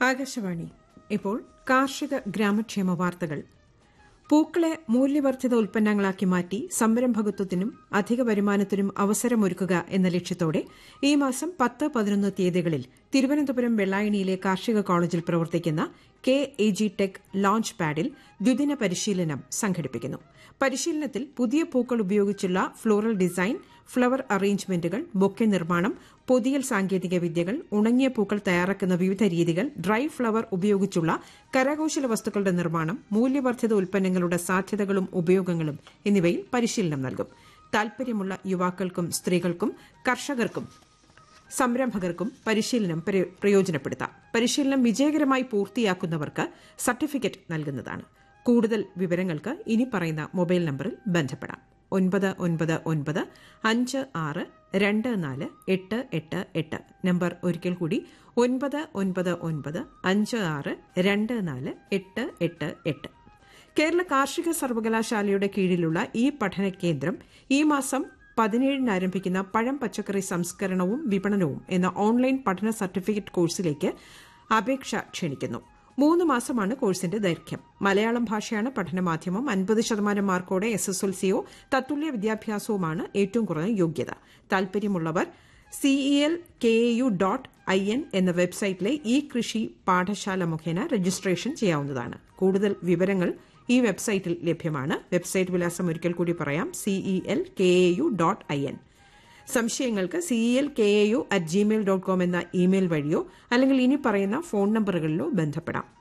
ആകാശവാണി ഇപ്പോൾ കാർഷിക ഗ്രാമക്ഷേമ വാർത്തകൾ പൂക്കളെ മൂല്യവർദ്ധിത ഉൽപ്പന്നങ്ങളാക്കി മാറ്റി സംരംഭകത്വത്തിനും അധിക വരുമാനത്തിനും അവസരമൊരുക്കുക എന്ന ലക്ഷ്യത്തോടെ ഈ മാസം പത്ത് പതിനൊന്ന് തീയതികളിൽ തിരുവനന്തപുരം വെള്ളായണിയിലെ കാർഷിക കോളേജിൽ പ്രവർത്തിക്കുന്ന K A G tech launch pad ദ്വിദിന പരിശീലനം സംഘടിപ്പിക്കുന്നു പരിശീലനത്തിൽ പുതിയ പൂക്കൾ ഉപയോഗിച്ചുള്ള ഫ്ലോറൽ ഡിസൈൻ ഫ്ലവർ അറേഞ്ച്മെന്റുകൾ ബൊക്കെ നിർമ്മാണം പൊതിയൽ സാങ്കേതിക വിദ്യകൾ ഉണങ്ങിയ പൂക്കൾ തയ്യാറാക്കുന്ന വിവിധ രീതികൾ ഡ്രൈ ഫ്ലവർ ഉപയോഗിച്ചുള്ള കരകൌശല വസ്തുക്കളുടെ നിർമ്മാണം മൂല്യവർദ്ധിത ഉൽപ്പന്നങ്ങളുടെ സാധ്യതകളും ഉപയോഗങ്ങളും എന്നിവയിൽ പരിശീലനം നൽകും താൽപര്യമുള്ള യുവാക്കൾക്കും സ്ത്രീകൾക്കും കർഷകർക്കും സംരംഭകർക്കും പരിശീലനം പ്രയോ- പ്രയോജനപ്പെടുത്താം പരിശീലനം വിജയകരമായി പൂർത്തിയാക്കുന്നവർക്ക് സർട്ടിഫിക്കറ്റ് നൽകുന്നതാണ് കൂടുതൽ വിവരങ്ങൾക്ക് ഇനി പറയുന്ന മൊബൈൽ നമ്പറിൽ ബന്ധപ്പെടാം ഒൻപത് ഒൻപത് ഒൻപത് അഞ്ച് ആറ് രണ്ട് നാല് എട്ട് എട്ട് എട്ട് നമ്പർ ഒരിക്കൽ കൂടി ഒൻപത് ഒൻപത് ഒൻപത് അഞ്ച് ആറ് രണ്ട് നാല് എട്ട് എട്ട് എട്ട് കേരള കാർഷിക സർവകലാശാലയുടെ കീഴിലുള്ള ഈ പഠന കേന്ദ്രം ഈ മാസം പതിനേഴിന് ആരംഭിക്കുന്ന പഴം പച്ചക്കറി സംസ്കരണവും വിപണനവും എന്ന ഓൺലൈൻ പഠന സർട്ടിഫിക്കറ്റ് കോഴ്സിലേക്ക് അപേക്ഷ ക്ഷണിക്കുന്നു മൂന്ന് മാസമാണ് കോഴ്സിന്റെ ദൈർഘ്യം മലയാളം ഭാഷയാണ് പഠനമാധ്യമം അൻപത് ശതമാനം മാർക്കോടെ എസ് എസ് എൽ സിയോ തത്തുല്യ വിദ്യാഭ്യാസവുമാണ് ഏറ്റവും കുറഞ്ഞ യോഗ്യത താൽപര്യമുള്ളവർ C E L K A U dot I N എന്ന വെബ്സൈറ്റിലെ ഇ കൃഷി പാഠശാല മുഖേന രജിസ്ട്രേഷൻ ചെയ്യാവുന്നതാണ് കൂടുതൽ വിവരങ്ങൾ ഈ വെബ്സൈറ്റിൽ ലഭ്യമാണ് വെബ്സൈറ്റ് വിലാസം ഒരിക്കൽ കൂടി പറയാം C E L K A U dot I N സംശയങ്ങൾക്ക് C E L K A U at Gmail dot com എന്ന ഇമെയിൽ വഴിയോ അല്ലെങ്കിൽ ഇനി പറയുന്ന ഫോൺ നമ്പറുകളിലോ ബന്ധപ്പെടാം